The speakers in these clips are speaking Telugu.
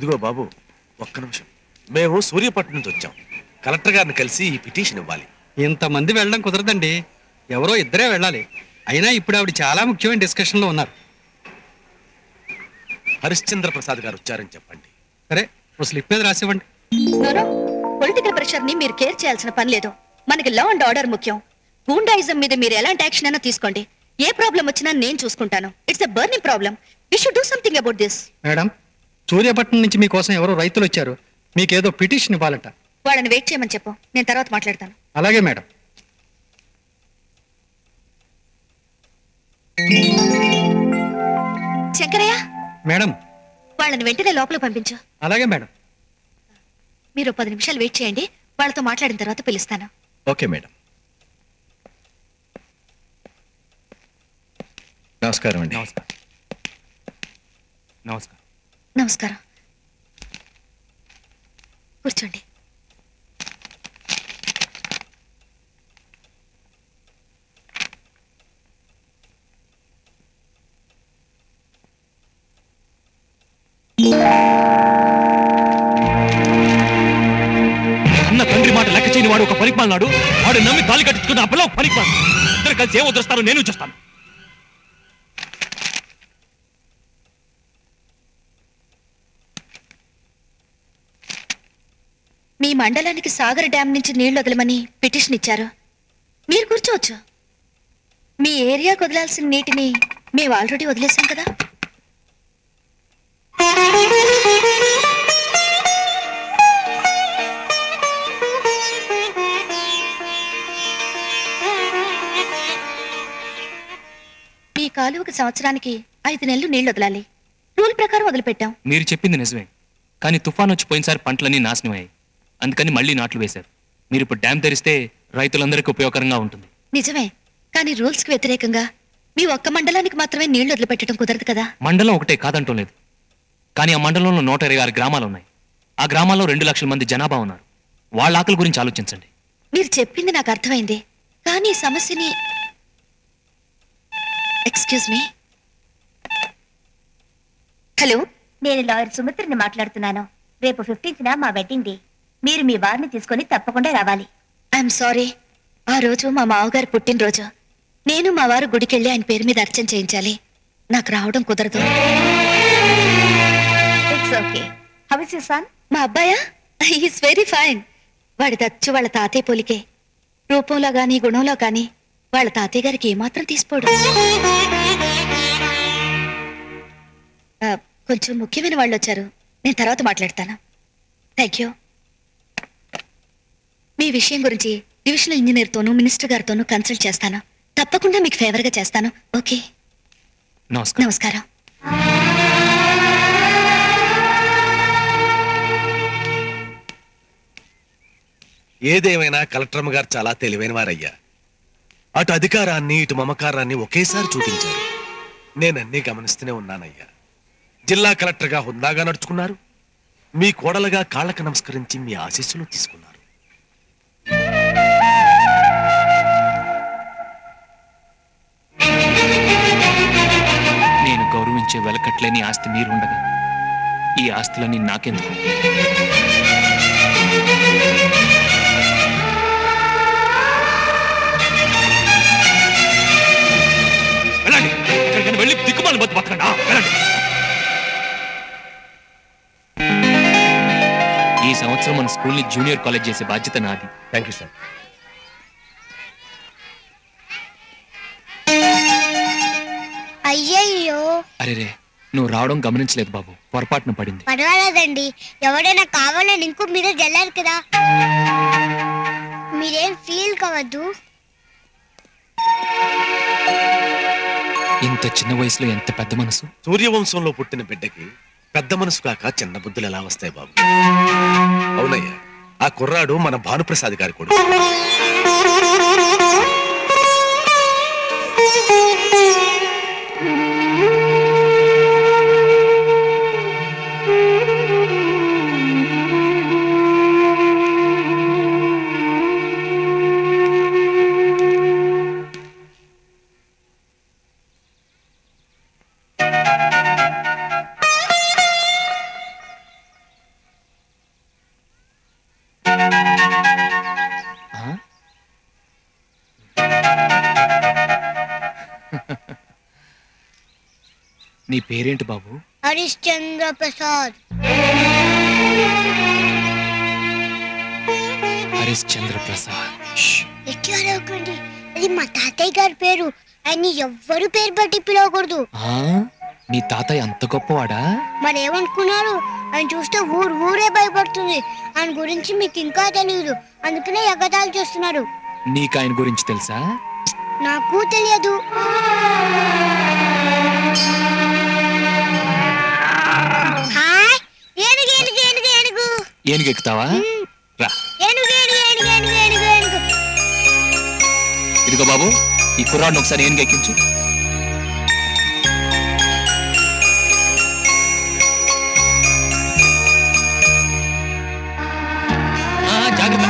ఇదిగో బాబు ఒక్క నిమిషం మేము సూర్యపట్నం నుంచి వచ్చాం కలెక్టర్ గారిని కలిసి ఈ పిటిషన్ ఇవ్వాలి ఇంతమంది వెళ్ళడం కుదరదండి ఎవరో ఇద్దరే వెళ్ళాలి అయినా ఇప్పుడు ఆవిడ చాలా ముఖ్యమైన డిస్కషన్లో ఉన్నారు హరిశ్చంద్ర ప్రసాద్ గారు వచ్చారని చెప్పండి సరే ఓ స్లిప్ మీద రాసివ్వండి పొలిటికల్ ప్రెషర్ ని మీరు కేర్ చేయాల్సిన పని లేదు మనకి లా అండ్ ఆర్డర్ ముఖ్యం గూండాయిజం మీద మీరు ఎలాంటి యాక్షన్ అయినా తీసుకోండి ఏ ప్రాబ్లం వచ్చినా నేను చూసుకుంటాను it's a burning problem we should do something about this madam Suryapatnam నుంచి మీకోసం ఎవరో రైతులు వచ్చారు మీకేదో పిటిషన్ ఇవ్వాలట వాళ్ళని వెయిట్ చేయమని చెప్పు నేను తర్వాత మాట్లాడతాను అలాగే మేడం శంకరయ్య మేడం వాళ్ళని వెంటనే లోపల పంపించు అలాగే మేడం మీరు పది నిమిషాలు వెయిట్ చేయండి వాళ్ళతో మాట్లాడిన తర్వాత పిలుస్తాను ఓకే మేడం నమస్కారం అండి నమస్కారం నమస్కారం నమస్కారం కూర్చోండి అన్న తండ్రి మాట లెక్క చేయని వాడు ఒక పనికిమాలినాడు వాడు నమ్మి తాలి కట్టించుకున్న ఆ పిల్లలు పనికిమాలి ఇద్దరు కలిసి ఏం వదిలేస్తారో నేను చూస్తాను మీ మండలానికి సాగర్ డ్యాం నుంచి నీళ్లు వదలమని పిటిషన్ ఇచ్చారు మీరు కూర్చోవచ్చు మీ ఏరియాకు వదలాల్సిన నీటిని మేము ఆల్రెడీ వదిలేసాం కదా మీ కాలువకి సంవత్సరానికి ఐదు నెలలు నీళ్లు వదలాలి రూల్ ప్రకారం వదిలిపెట్టాం మీరు చెప్పింది నిజమే కానీ తుఫాన్ వచ్చి పోయినసారి పంటలన్నీ నాశనం అయ్యాయి అందుకని మళ్ళీ నాట్లు వేశారు మీరు ఇప్పుడు డ్యామ్ తెరిస్తే రైతులందరికీ ఉపయోగకరంగా ఉంటుంది నిజమే కానీ రూల్స్ కి వ్యతిరేకంగా మీ ఒక్క మండలానికి మాత్రమే నీళ్లు వదిలిపెట్టడం కుదరదు కదా మండలం ఒకటే కాదంటం లేదు కానీ ఆ మండలంలో నూట ఇరవై ఆరు గ్రామాలు ఉన్నాయి ఆ గ్రామాల్లో రెండు లక్షల మంది జనాభా ఉన్నారు వాళ్ళ ఆకలి గురించి ఆలోచించండి మీరు చెప్పింది నాకు అర్థమైంది కానీ ఈ సమస్యని ఎక్స్క్యూజ్ మీ హలో నేను లాయర్ సుమిత్రని మాట్లాడుతున్నాను రేపు ఫిఫ్టీన్త్ మా వెడ్డింగ్ డే మీరు మీ వారిని తీసుకొని తప్పకుండా రావాలి ఐఎమ్ సారీ ఆ రోజు మా మామగారు పుట్టినరోజు నేను మా వారు గుడికెళ్ళి ఆయన పేరు మీద అర్చన చేయించాలి నాకు రావడం కుదరదు it's okay how is your son మా అబ్బాయా ఈస్ వెరీ ఫైన్ వాడి దచ్చు వాళ్ళ తాతయ్య పోలికే రూపంలో గాని గుణంలో గాని వాళ్ళ తాతయ్య గారికి ఏమాత్రం తీసిపోడు ఆ, కొంచెం ముఖ్యమైన వాళ్ళు వచ్చారు నేను తర్వాత మాట్లాడతాను థ్యాంక్ యూ మీ విషయం గురించి డివిజనల్ ఇంజనీర్తోనూ మినిస్టర్ గారితోనూ కన్సల్ట్ చేస్తాను తప్పకుండా మీకు ఫేవర్గా చేస్తాను ఓకే నమస్కారం నమస్కారం ఏదేమైనా కలెక్టర్ గారు చాలా తెలివైన వారయ్యా అటు అధికారాన్ని ఇటు మమకారాన్ని ఒకేసారి చూపించారు నేనన్నీ గమనిస్తూనే ఉన్నానయ్యా జిల్లా కలెక్టర్గా హుందాగా నడుచుకున్నారు మీ కోడలుగా కాళ్ళకు నమస్కరించి మీ ఆశీస్సులు తీసుకున్నారు నేను గౌరవించే వెలకట్లేని ఆస్తి మీరుండగా ఈ ఆస్తులన్నీ నాకెందుకు వెళ్ళండి ఎక్కడికైనా వెళ్ళి దిక్కుమాలి బతు బతకండి ఆ, వెళ్ళండి ఈ సంవత్సరం మన స్కూల్ని జూనియర్ కాలేజ్ చేసే బాధ్యత నాది థ్యాంక్ యూ సార్ అయ్యయ్యో అరే రే నువ్వు రావడం గమనించలేదు బాబు పొరపాటున పడింది పర్వాలేదండి ఎవరైనా కావాలని ఇంకో మీద జల్లారు కదా మీరేం ఫీల్ కావద్దు ఇంత చిన్న వయసులో ఎంత పెద్ద మనసు సూర్యవంశంలో పుట్టిన బిడ్డకి పెద్ద మనసు కాక చిన్న బుద్ధులు ఎలా వస్తాయి బాబు అవునయ్యా ఆ కుర్రాడు మన భానుప్రసాద్ గారి కొడుకు నీ పేరేంటి బాబు హరిశ్చంద్ర ప్రసాద్ హరీష్ చంద్ర ప్రసాద్ ఎట్లా అడగకండి అది మా తాతయ్య గారి పేరు ఆయన్ని ఎవ్వరు పేరు పెట్టి పిలవకూడదు ఆ? మీ తాతయ్య అంత గొప్పవాడా మరి ఏమనుకున్నారు ఆయన చూస్తే ఊరు ఊరే భయపడుతుంది ఆయన గురించి మీకు ఇంకా తెలియదు అందుకనే ఎగతాళి చేస్తున్నారు నీకు ఆయన గురించి తెలుసా నాకు తెలియదు హాయ్ ఏనుగు ఏనుగు ఏనుగు ఏనుగు ఏనుగెక్కుతావా రా ఏనుగు ఏనుగు ఏనుగు ఏనుగు ఏనుగు ఏనుగు ఇదిగో బాబు ఈ కుర్రాడిని ఒకసారి ఏనుగెక్కించు ఆ, జాగ్రత్త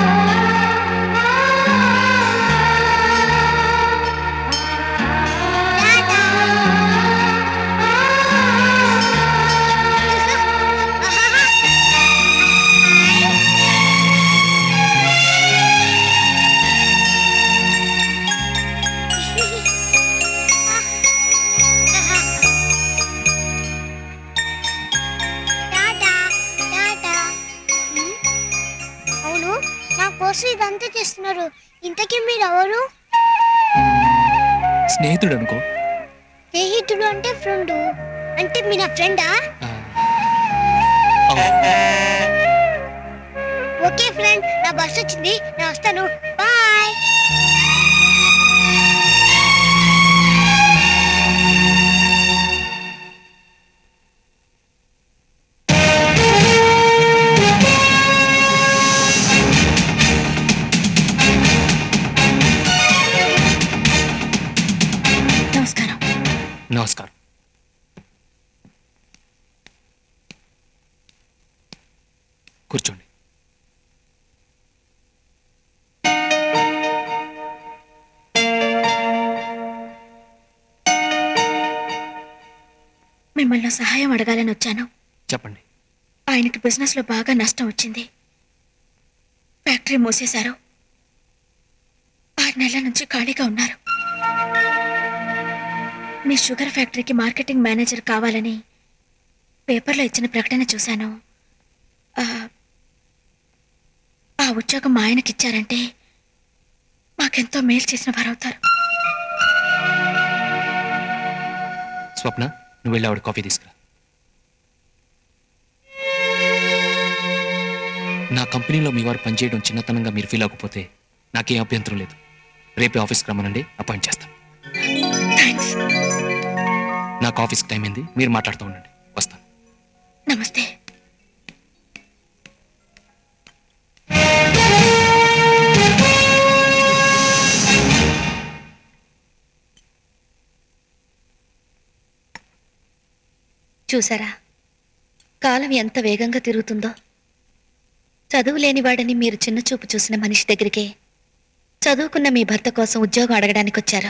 టాటా టాటా ఉమ్, అవును నా కోసం ఇదంతా చేస్తున్నారు ఇంతకీ మీరు ఎవరు స్నేహితుడు అనుకో స్నేహితుడు అంటే ఫ్రెండ్ అంటే మీ నా ఫ్రెండా ఆ. అవును. ఓకే ఫ్రెండ్ నా బస్ వచ్చింది నేను వస్తాను బాయ్ నమస్కారం నమస్కారం కూర్చోండి మిమ్మల్ని సహాయం అడగాలని వచ్చాను చెప్పండి ఆయనకి బిజినెస్ లో బాగా నష్టం వచ్చింది ఫ్యాక్టరీ మూసేశారు ఆరు నెలల నుంచి ఖాళీగా ఉన్నారు మీ షుగర్ ఫ్యాక్టరీకి మార్కెటింగ్ మేనేజర్ కావాలని పేపర్లో ఇచ్చిన ప్రకటన చూశాను ఆ, ఆ ఉద్యోగం మా ఆయనకి ఇచ్చారంటే మాకెంతో మేలు చేసిన వారవుతారు స్వప్న నువ్వు వెళ్ళి ఆవిడ కాఫీ తీసుకురా నా కంపెనీలో మీ వారు పనిచేయడం చిన్నతనంగా మీరు ఫీల్ అవ్వకపోతే నాకేం అభ్యంతరం లేదు రేపే ఆఫీస్కి రమ్మనండి అపాయింట్ చేస్తాను థ్యాంక్స్ నాకు ఆఫీస్కి టైం అయింది మీరు మాట్లాడుతూ ఉండండి వస్తాను నమస్తే చూసారా కాలం ఎంత వేగంగా తిరుగుతుందో చదువు లేనివాడని మీరు చిన్న చూపు చూసిన మనిషి దగ్గరికి చదువుకున్న మీ భర్త కోసం ఉద్యోగం అడగడానికి వచ్చారు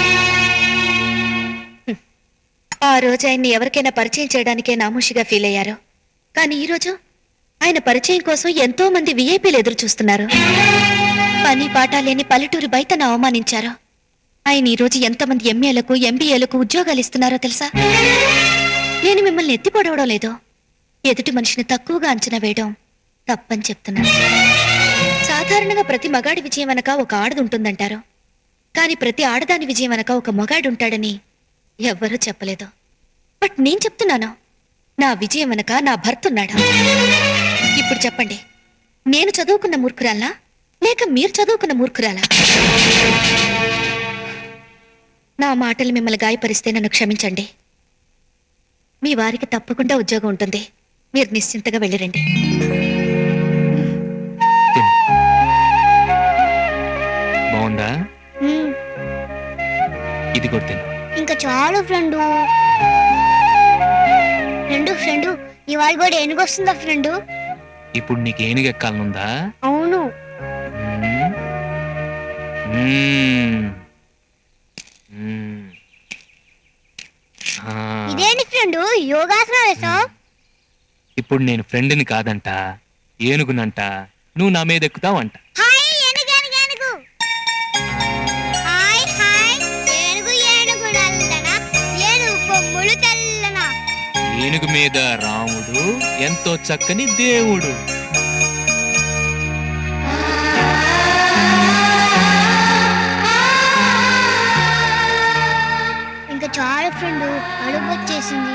హ్మ్. ఆ రోజు ఆయన్ని ఎవరికైనా పరిచయం చేయడానికే నామూషిగా ఫీల్ అయ్యారు కానీ ఈరోజు ఆయన పరిచయం కోసం ఎంతో మంది విఐపీలు ఎదురు చూస్తున్నారు పని పాట లేని పల్లెటూరి బయటను అవమానించారు ఆయన ఈరోజు ఎంతమంది ఎంఏలకు ఎంబీఏలకు ఉద్యోగాలు ఇస్తున్నారో తెలుసా నేను మిమ్మల్ని ఎత్తి పొడవడం లేదు ఎదుటి మనిషిని తక్కువగా అంచనా వేయడం తప్పని చెప్తున్నాను సాధారణంగా ప్రతి మగాడి విజయం వెనక ఒక ఆడది ఉంటుందంటారు కానీ ప్రతి ఆడదాని విజయం వెనక ఒక మగాడు ఉంటాడని ఎవ్వరూ చెప్పలేదు బట్ నేను చెప్తున్నాను నా విజయం వెనక నా భర్త ఉన్నాడు ఇప్పుడు చెప్పండి నేను చదువుకున్న మూర్ఖురాలా లేక మీరు చదువుకున్న మూర్ఖురాలా నా మాటలు మిమ్మల్ని గాయపరిస్తే నన్ను క్షమించండి మీ వారికి తప్పకుండా ఉద్యోగం ఉంటుంది మీరు నిశ్చింతగా వెళ్ళిరండి తిను బాగుందా మ్మ్, ఇది కూడా తిను ఇంకా చాలు ఫ్రెండు ఫ్రెండు ఫ్రెండు ఇవాళ కూడా ఏనుగు వస్తుందా ఫ్రెండు ఇప్పుడు నీకు ఏనుగు ఎక్కాలనుందా అవును మ్మ్. మ్మ్. మ్మ్. ఆ, ఇదేంటి ఫ్రెండు యోగాసనం వేసావు ఇప్పుడు నేను ఫ్రెండ్ని కాదంట ఏనుగునంట నువ్వు నా మీద ఎక్కుతావంట హాయ్ ఏనుగు ఏనుగు ఏనుగు హాయ్ హాయ్ ఏనుగు ఏనుగు నల్లన ఏనుగు కొమ్ములు తెల్ల ఏనుగు మీద రాముడు ఎంతో చక్కని దేవుడు ఇంకా చాలా ఫ్రెండ్ అడుగు వచ్చేసింది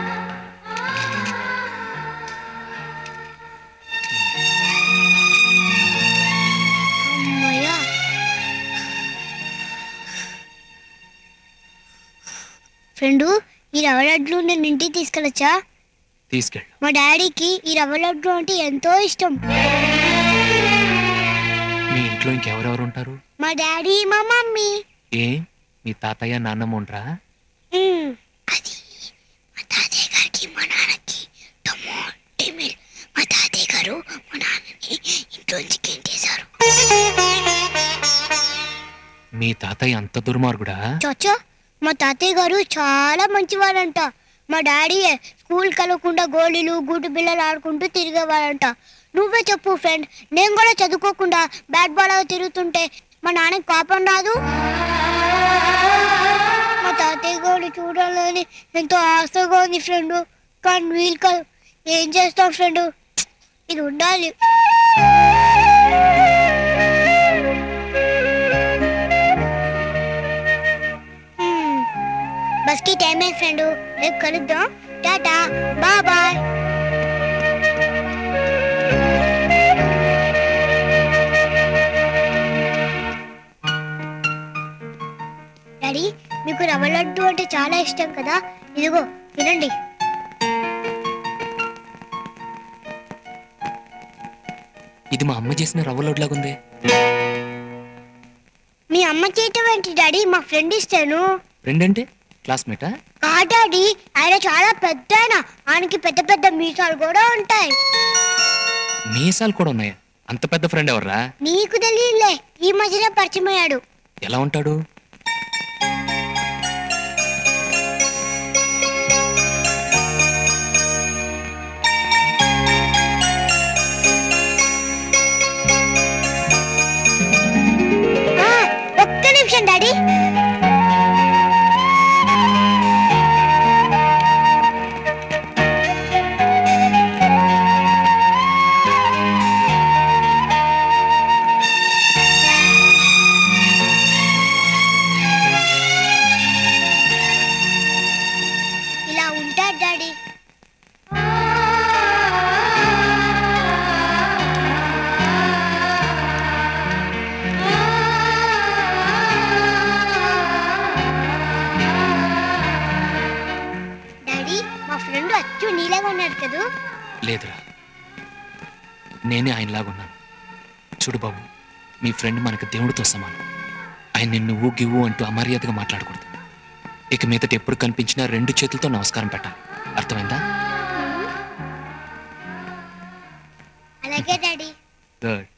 అమ్మయ్య ఫ్రెండు ఈ రవ్వ లడ్లు నేను ఇంటికి తీసుకెళ్ళచ్చా తీసుకెళ్ళు మా డాడీకి ఈ రవ్వ లడ్డు అంటే ఎంతో ఇష్టం మీ ఇంట్లో ఇంకెవరెవరు ఉంటారు మా డాడీ మా మమ్మీ ఏ మీ తాతయ్య నాన్నమ్మ ఉండరా మ్మ్. అది మా తాతయ్య గారికి మా నాన్నకి టమో టిమిల్ మా తాతయ్య గారు మా నాన్నని ఇంట్లోంచి గెంటేశారు మీ తాతయ్య అంత దుర్మార్గుడా చోచో మా తాతయ్య గారు చాలా మంచివాడంట మా డాడీ స్కూల్ కలవకుండా గోళీలు గూటు బిళ్ళలు ఆడుకుంటూ తిరిగేవాడంట నువ్వే చెప్పు ఫ్రెండ్ నేను కూడా చదువుకోకుండా బ్యాట్ బాల్ తిరుగుతుంటే మా నాన్నకి కోపం రాదు మా తాతయ్య గారు చూడాలని ఎంతో ఆశగా ఉంది ఫ్రెండ్ కానీ వీలు కాదు ఏం చేస్తాం ఫ్రెండ్ ఇది ఉండాలి హ్మ్. బస్కి టైం అయింది ఫ్రెండ్ రేపు కలుద్దాం టాటా బాయ్ బాయ్ డాడీ మీకు రవ్వ లడ్డు అంటే చాలా ఇష్టం కదా ఇదిగో తినండి ఇది మా అమ్మ చేసిన రవ్వ లడ్లాగుంది మీ అమ్మ చేయటం ఏంటి డాడీ మా ఫ్రెండ్ ఇస్తాను ఫ్రెండ్ అంటే క్లాస్మేటా కా డాడీ ఆయన చాలా పెద్ద ఆయన ఆయనకి పెద్ద పెద్ద మీసాలు కూడా ఉంటాయి మీసాలు కూడా ఉన్నాయా అంత పెద్ద ఫ్రెండ్ ఎవర్రా నీకు తెలియలే ఈ మధ్యన పరిచయం అయ్యాడు ఎలా ఉంటాడు ఆ, ఒక్క నిమిషం డాడీ ఇలా ఉంటాడు డాడీ డాడీ మా ఫ్రెండ్ అచ్చు నీలాగా ఉన్నాడు కదూ లేదురా నేనే ఆయనలాగున్నాను చూడు బాబు మీ ఫ్రెండ్ మనకు దేవుడితో సమానం ఆయన నిన్ను నువ్వు గివ్వు అంటూ అమర్యాదగా మాట్లాడకూడదు ఇక మీదట ఎప్పుడు కనిపించినా రెండు చేతులతో నమస్కారం పెట్టాలి అర్థమైందా అలాగే డాడీ గుడ్